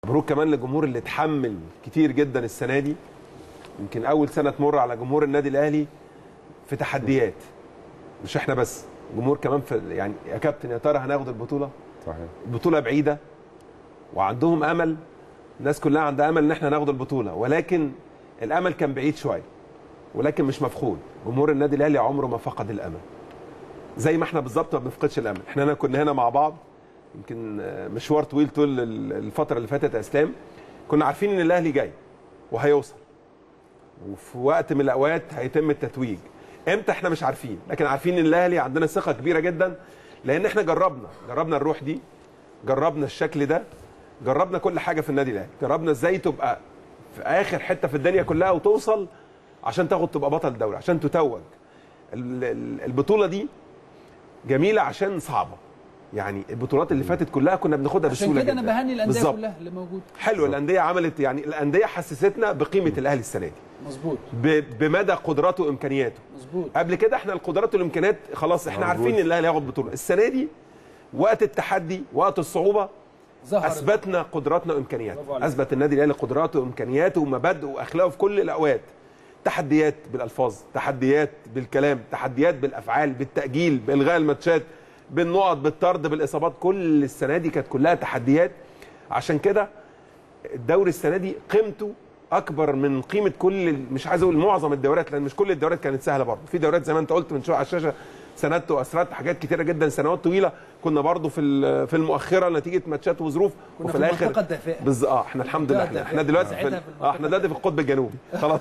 مبروك كمان للجمهور اللي اتحمل كتير جدا السنه دي يمكن اول سنه تمر على جمهور النادي الاهلي في تحديات مش احنا بس جمهور كمان في يعني يا كابتن يا ترى هناخد البطوله صحيح البطوله بعيده وعندهم امل الناس كلها عندها امل ان احنا ناخد البطوله ولكن الامل كان بعيد شويه ولكن مش مفقود جمهور النادي الاهلي عمره ما فقد الامل زي ما احنا بالظبط ما بنفقدش الامل احنا هنا كنا هنا مع بعض يمكن آه، مشوار طويل طول ال- الفتره اللي فاتت يا اسلام كنا عارفين ان الاهلي جاي وهيوصل وفي وقت من الاوقات هيتم التتويج امتى احنا مش عارفين لكن عارفين ان الاهلي عندنا ثقه كبيره جدا لان احنا جربنا جربنا الروح دي جربنا الشكل ده جربنا كل حاجه في النادي الاهلي جربنا ازاي تبقى في اخر حته في الدنيا كلها وتوصل عشان تاخد تبقى بطل الدوري عشان تتوج ال- ال- البطوله دي جميله عشان صعبه يعني البطولات اللي فاتت كلها كنا بناخدها عشان بسهوله كده انا جدا. بهني الانديه بالظبط. كلها اللي موجوده حلو الانديه عملت يعني الانديه حسستنا بقيمه الاهلي السنه دي مظبوط ب- بمدى قدراته وامكانياته مظبوط قبل كده احنا القدرات والامكانيات خلاص احنا موجود. عارفين ان الاهلي هياخد بطوله السنه دي وقت التحدي وقت الصعوبه ظهر اثبتنا قدراتنا برافو وامكانياته عليك. اثبت النادي الاهلي قدراته وامكانياته ومبادئه واخلاقه في كل الاوقات تحديات بالالفاظ تحديات بالكلام تحديات بالافعال بالتاجيل بالغاء الماتشات بالنقط بالطرد بالاصابات كل السنه دي كانت كلها تحديات عشان كده الدوري السنه دي قيمته اكبر من قيمه كل مش عايز اقول معظم الدوريات لان مش كل الدوريات كانت سهله برضه في دوريات زي ما انت قلت من شويه على الشاشه سندت واسرت حاجات كتيره جدا سنوات طويله كنا برضه في ال- في المؤخره نتيجه ماتشات وظروف كنا وفي في الاخر المنطقة الدافئة. بز... اه احنا الحمد لله احنا, احنا دلوقتي في ساعتها ال... في المنطقة اه احنا دلوقتي في القطب الجنوبي خلاص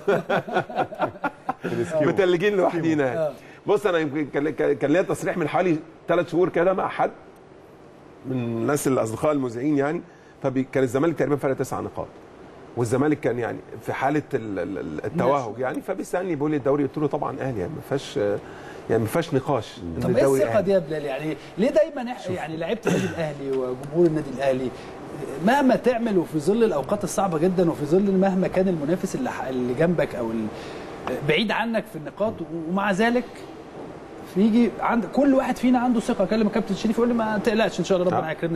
الاسكيو. متلجين لوحدينا يعني. بص انا يمكن كان كان- كان ليا تصريح من حوالي ثلاث شهور كده مع حد من الناس الاصدقاء المذيعين يعني فكان الزمالك تقريبا فرق تسع نقاط والزمالك كان يعني في حاله ال- ال- ال- التوهج يعني فبيسالني بيقول لي الدوري قلت له طبعا اهلي يعني ما فيهاش يعني ما فيهاش نقاش ان طب ايه الدوري الثقه أهلي. دي يا بلال يعني ليه دايما إح- يعني لعيبه النادي الاهلي وجمهور النادي الاهلي مهما تعمل وفي ظل الاوقات الصعبه جدا وفي ظل مهما كان المنافس اللي ح- اللي جنبك او ال- بعيد عنك في النقاط ومع ذلك يجي عند كل واحد فينا عنده ثقه اكلم الكابتن شريف يقول لي ما تقلقش ان شاء الله ربنا آه. هيكرمنا